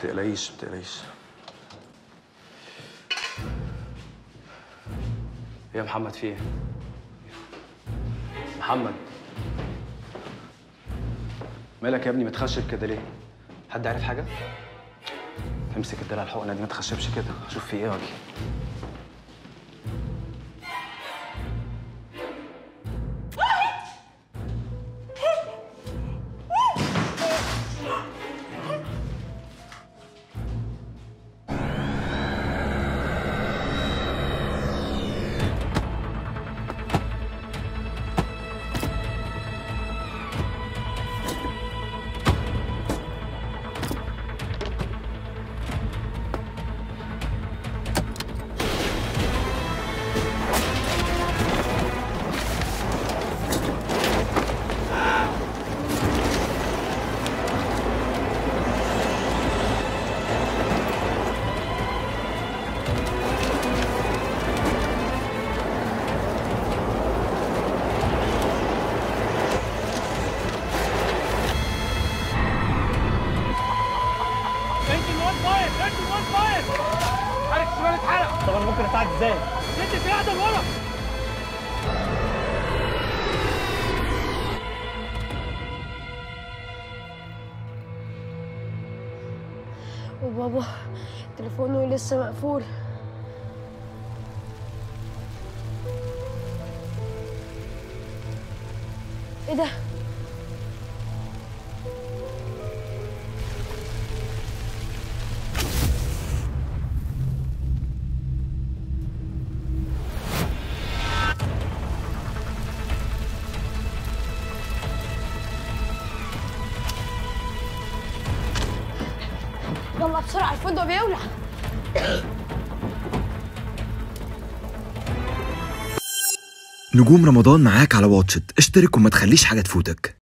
تقلقيش ما تقلقيش ايه يا محمد في ايه؟ محمد مالك يا ابني متخشب كده ليه؟ حد عارف حاجة؟ امسك الدلع الحقنة دي ما تخشبش كده شوف في ايه واجي انت الواد فاير انت الواد فاير حرك الشمال اتحرق طب انا ممكن اساعد ازاي؟ انت قاعده لورا وبابا تليفونه لسه مقفول ايه ده يلا بسرعه الفندق بيولع نجوم رمضان معاك على واتشت اشترك وما تخليش حاجة تفوتك